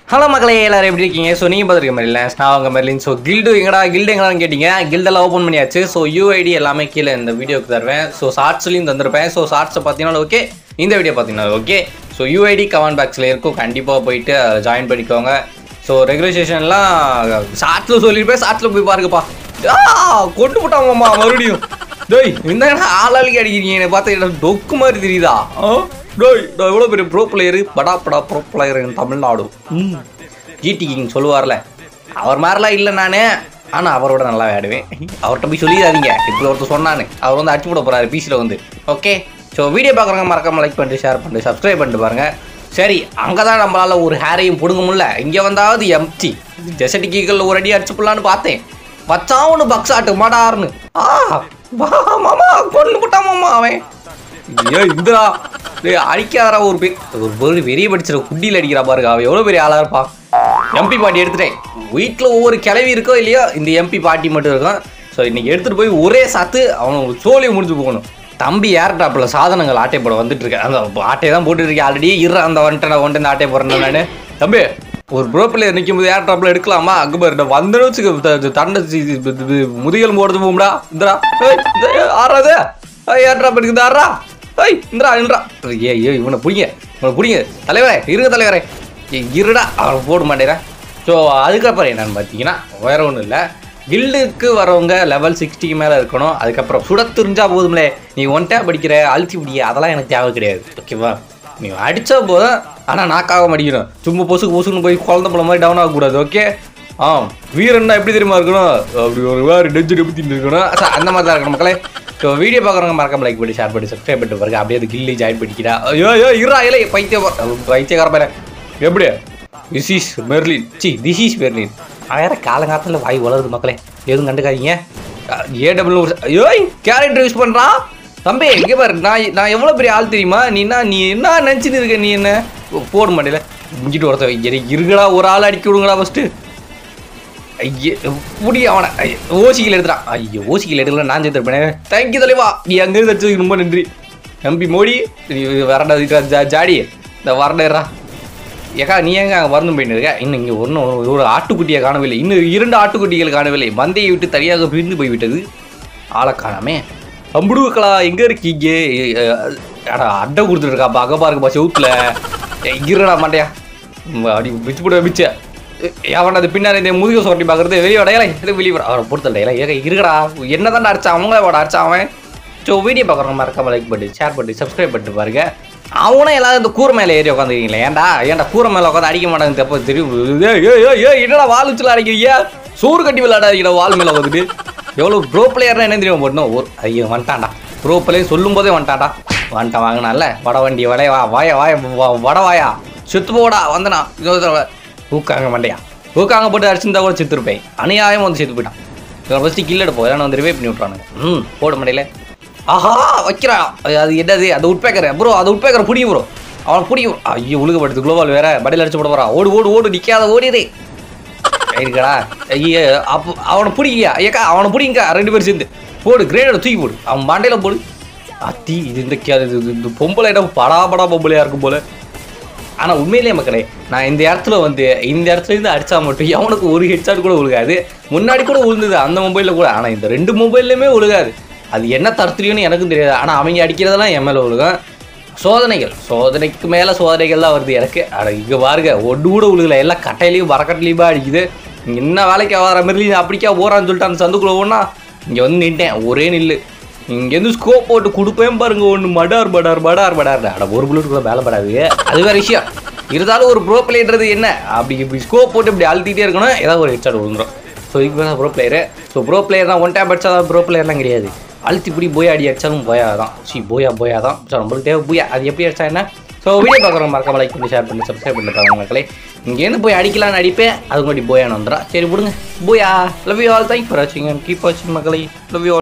Hello மக்களே எல்லாரும் எப்படி இருக்கீங்க ஸோ நீங்கள் பார்த்துருக்க மாதிரி இல்லை நான் அவங்க மெர்லின் ஸோ கில்டு எங்கடா கில்டு எங்கடான்னு கேட்டீங்க கில்டெல்லாம் ஓப்பன் பண்ணியாச்சு ஸோ யூஐடி எல்லாமே கீழே இந்த வீடியோக்கு தருவேன் ஸோ ஷார்ட்ஸ்லையும் தந்திருப்பேன் ஸோ ஷார்ட்ஸை பார்த்தீங்கன்னா ஓகே இந்த வீடியோ பார்த்தீங்கன்னா ஓகே ஸோ யூஐடி கமெண்ட் பாக்ஸில் இருக்கும் கண்டிப்பாக போயிட்டு ஜாயின் பண்ணிக்கோங்க ஸோ ரெகுலேஷன்லாம் ஷார்ட்ஸில் சொல்லியிருப்பேன் ஷார்ட்ஸில் போய் பாருங்கப்பா ஆ கொண்டு போட்டாங்கம்மா மறுபடியும் டேய் இந்த ஆளாளுக்கு அடிக்கிறீங்க என்னை பார்த்தா எனக்கு டொக்கு மாதிரி தெரியுதா ஆ? டேய் நான் எவ்வளோ பெரிய ப்ரோ பிளேயரு படா படா ப்ரோ பிளேயர் தமிழ்நாடு ம் ஜிடி கிங் சொல்லுவார்ல அவர் மாதிரிலாம் இல்லை நான் ஆனால் அவரோட நல்லா ஆடுவேன் அவர்கிட்ட போய் சொல்லிடாதீங்க இப்படி ஒருத்தர் சொன்னான்னு அவர் வந்து அடிச்சு போட போகிறாரு பிசியில் வந்து ஓகே ஸோ வீடியோ பார்க்குறவங்க மறக்காம லைக் பண்ணிட்டு ஷேர் பண்ணிட்டு சப்ஸ்கிரைப் பண்ணிட்டு பாருங்க சரி அங்கே தான் நம்மளால் ஒரு ஹேரையும் பிடுங்க முடியல இங்கே வந்தாவது எம்டி ஜெசட்டி கீகளில் ஒரு அடி அடிச்சு போடலான்னு பார்த்தேன் வச்சாவனு பக்ஸாட்டு மாடாருன்னு ஆ வா மாமா கொண்டு போட்டான் மாமா அவன் ஐயோ இந்திரா டேய் அடிக்காதரா ஒரு பே ஒரு ஒரு வெறிய படிச்சிட குட்டியில் அடிக்கிறா பாருங்க அவன் எவ்வளோ பெரிய ஆளாக இருப்பான் எம்பி பாட்டி எடுத்துட்டேன் வீட்டில் ஒவ்வொரு கிளவி இருக்கோ இல்லையோ இந்த எம்பி பாட்டி மட்டும் இருக்கும் ஸோ இன்னைக்கு எடுத்துகிட்டு போய் ஒரே சாத்து அவனுக்கு சோழியை முடிஞ்சு போகணும் தம்பி ஏர் டாப்பில் சாதனங்கள் ஆட்டை போட வந்துட்டு இருக்கேன் அந்த ஆட்டையை தான் போட்டுட்டு இருக்கேன் ஆல்ரெடி இரு அந்த வந்துட்டு நான் வந்துட்டு இந்த ஆட்டையை போடுறேன் நான் தம்பி ஒரு ப்ரோ பிளேயர் நிற்கும் போது ஏர் டாப்பில் எடுக்கலாமா அங்கே பாரு வந்தனு வச்சுக்க தண்டை முதுகல் போடுறது போகும்டா இந்தடா ஏய், இந்த ஆறாது ஏர் ட்ராப் இருக்குது ஆறா ஏய் இந்திரா இந்திரா ஏ ஏ இவனை பிடிங்க இவனை பிடிங்க தலைவரே இருங்க தலைவரே ஏய், இருடா அவனை போட மாட்டேறேன் ஸோ அதுக்கப்புறம் என்னன்னு பார்த்தீங்கன்னா வேற ஒன்றும் இல்லை கில்டுக்கு வரவங்க லெவல் சிக்ஸ்டிக்கு மேலே இருக்கணும் அதுக்கப்புறம் சுட தெரிஞ்சா போதும்லே நீ ஒன் டேப் அடிக்கிற அழுத்தி பிடிக்க அதெல்லாம் எனக்கு தேவை கிடையாது ஓகேவா நீ அடித்தா போதும் ஆனால் நாக்காக அடிக்கணும் சும்மா பொசுக்கு பொசுக்குன்னு போய் குழந்த போல மாதிரி டவுன் ஆகக்கூடாது ஓகே ஆ வீரன்னா எப்படி தெரியுமா இருக்கணும் அப்படி ஒரு வேறு டெஞ்சு டெபுத்தின்னு இருக்கணும் So, அந்த மாதிரி தான் இருக்கணும் மக்களே ஸோ வீடியோ பார்க்குறவங்க மறக்காம லைக் பண்ணி ஷேர் பண்ணி சப்ஸ்கிரைப் பண்ணிட்டு பாருங்க அப்படியே அது கில்லி ஜாயின் பண்ணிக்கிறா ஐயோ ஐயோ இருடா இல்லை பைத்திய பைத்தியக்கார பாரு எப்படி this is Merlin see this is Merlin வேற காலங்காலத்தில் வாய் வளருது மக்களே எதுவும் கண்டுக்காதீங்க ஏடபிள்யூ ஐயோ கேரக்டர் யூஸ் பண்ணுறான் தம்பி இங்கே பாரு நான் நான் எவ்வளோ பெரிய ஆள் தெரியுமா நீ என்ன நீ என்ன நினச்சிட்டு இருக்க நீ என்ன போட மாட்டேல இங்கிட்டு ஒருத்தன் எனக்கு இருக்குடா ஒரு ஆள் அடிக்க விடுங்களா ஃபஸ்ட்டு ஐயே முடிய அவனை ஐயோ, ஓசிகள் எடுத்துறான் ஐயோ ஓசிகள் எடுக்கல நான் சேர்த்துருப்பேன் தேங்க்யூ தலைவா நீ அங்கேருந்து வச்சதுக்கு ரொம்ப நன்றி நம்பி மோடி நீ வரண்டா ஜா ஜாடி இந்த வரண்டா ஏக்கா நீ எங்க அங்கே வரணும் போயிட்டு இருக்க இன்னும் இங்கே ஒன்றும் ஒரு ஆட்டுக்குட்டியை காணவில்லை இன்னும் இரண்டு ஆட்டுக்குட்டிகள் காணவில்லை மந்தையை விட்டு தனியாக பிரிந்து போய்விட்டது ஆளை காணாமே அம்புடுக்கலா எங்கே இருக்கீங்க அஹ், அடா அட்டை கொடுத்துருக்கா அங்கே பாருங்கப்பா செவுத்துல இருடா மாட்டியா ம், அடி பிச்சு போட பிச்ச அவன் அது பின்னாடி இந்த முதுக சொட்டி பார்க்குறது வெளியே வடையலை இது வெளியே வர அவரை பொறுத்தல இல்லை ஏக இருக்கடா என்ன தான் அடிச்சான் அவங்கள வாட அடிச்சான் அவன் ஸோ வீடியோ பார்க்குறவங்க மறக்காம லைக் பண்ணி ஷேர் பண்ணி சப்ஸ்கிரைப் பண்ணிட்டு பாருங்க அவனும் எல்லாரும் இந்த கூரை மேலே ஏறி உட்காந்துருக்கீங்களா ஏன்டா ஏன்டா கூரை மேலே உட்காந்து அடிக்க மாட்டாங்க தப்ப தெரியும் ஏய், ஏய், ஏய், ஏய், என்னடா வால் வச்சுல அடிக்கிறீங்க சோறு கட்டி விளையாடாதீங்கடா வால் மேலே வந்துட்டு எவ்வளோ ப்ரோ பிளேயர்னா என்ன தெரியும் போடணும் ஒரு ஐயோ வந்துட்டான்டா ப்ரோ பிளேயர் சொல்லும் போதே வந்துட்டான்டா வந்துட்டான் வாங்கினால வட வண்டி வடைய வா வாய வாய வ- வட வாயா செத்து போடா வந்தனா ஊக்காங்க மண்டையா ஊக்காங்க போட்டு அடிச்சிருந்தா கூட செத்துருப்பேன் அநியாயம் வந்து செத்து போயிட்டான் இவன் ஃபஸ்ட்டு கில் எடுப்போம் ஏன்னா வந்து ரிவைவ் பண்ணி விட்றானுங்க ம் போட முடியல ஆஹா வைக்கிறான் அது அது என்னது அது உட்பேக்கர் ப்ரோ அது உட்பேக்கர் பிடிக்கும் ப்ரோ அவன் பிடிக்கும் ஐயோ உழுகப்படுது குளோபால் வேற படையில் அடிச்சு போட போறான் ஓடு ஓடு ஓடு நிற்காத ஓடிதே இருக்கடா ஐயா அப்போ அவனை பிடிக்கியா ஐயக்கா அவனை பிடிங்கக்கா ரெண்டு பேரும் சேர்ந்து போடு கிரேடோட தூக்கி போடு அவன் மண்டையில போடு அத்தி இது இந்த கே- இது- இது- இந்த பொம்பளை இடம் படா படா பொம்பளையா இருக்கும் போல ஆனால் உண்மையிலேயே மக்களே நான் இந்த இடத்துல வந்து இந்த இடத்துல இருந்து அடிச்சா மட்டும் எவனுக்கு ஒரு ஹெட்ஷாட் கூட விழுகாது முன்னாடி கூட விழுந்தது அந்த மொபைலில் கூட ஆனால் இந்த ரெண்டு மொபைல்லையுமே விழுகாது அது என்ன தரத்துலையும்னு எனக்கும் தெரியாது ஆனால் அவங்க அடிக்கிறதெல்லாம் என் மேலே விழுகும் சோதனைகள் சோதனைக்கு மேலே சோதனைகள் தான் வருது எனக்கு அட இங்கே பாருங்க ஒன்று கூட விழுகல எல்லாம் கட்டையிலையும் வரக்கட்லையுமா அடிக்குது இங்க என்ன வேலைக்கு வர மாதிரி அப்படிக்கா போறான்னு சொல்லிட்டு அந்த சந்துக்குள்ள ஓடனா இங்கே வந்து நின்ட்டேன் ஒரே நில்லு இங்கேருந்து ஸ்கோப் போட்டு கொடுப்பேன் பாருங்க ஒன்று மடார் படார் படார் படார் அட ஒரு புல்லட்டுக்குள்ள வேலை படாது அது வேற விஷயம் இருந்தாலும் ஒரு ப்ரோ பிளேன்றது என்ன அப்படி இப்படி ஸ்கோப் போட்டு இப்படி அழுத்திட்டே இருக்கணும் ஏதாவது ஒரு ஹெட்ஷாட் விழுந்துரும் ஸோ இதுக்கு மேலே bro player so bro player தான் ஒன் டேப் அடிச்சா தான் ப்ரோ பிளேயர்லாம் கிடையாது அழுத்தி இப்படி போய் அடி அடிச்சாலும் போயா தான் சி போயா போயா தான் ஸோ நம்மளுக்கு தேவை போயா அது எப்படி அடிச்சா என்ன ஸோ வீடியோ பார்க்குறவங்க மறக்காம லைக் பண்ணி ஷேர் பண்ணி சப்ஸ்கிரைப் பண்ணி பாருங்க மக்களே இங்கேருந்து போய் அடிக்கலாம்னு அடிப்பேன் அது முன்னாடி போயான்னு வந்துடும் சரி விடுங்க போயா love you all thank for வாட்சிங் கீப் வாட்சிங் மக்களே லவ் யூ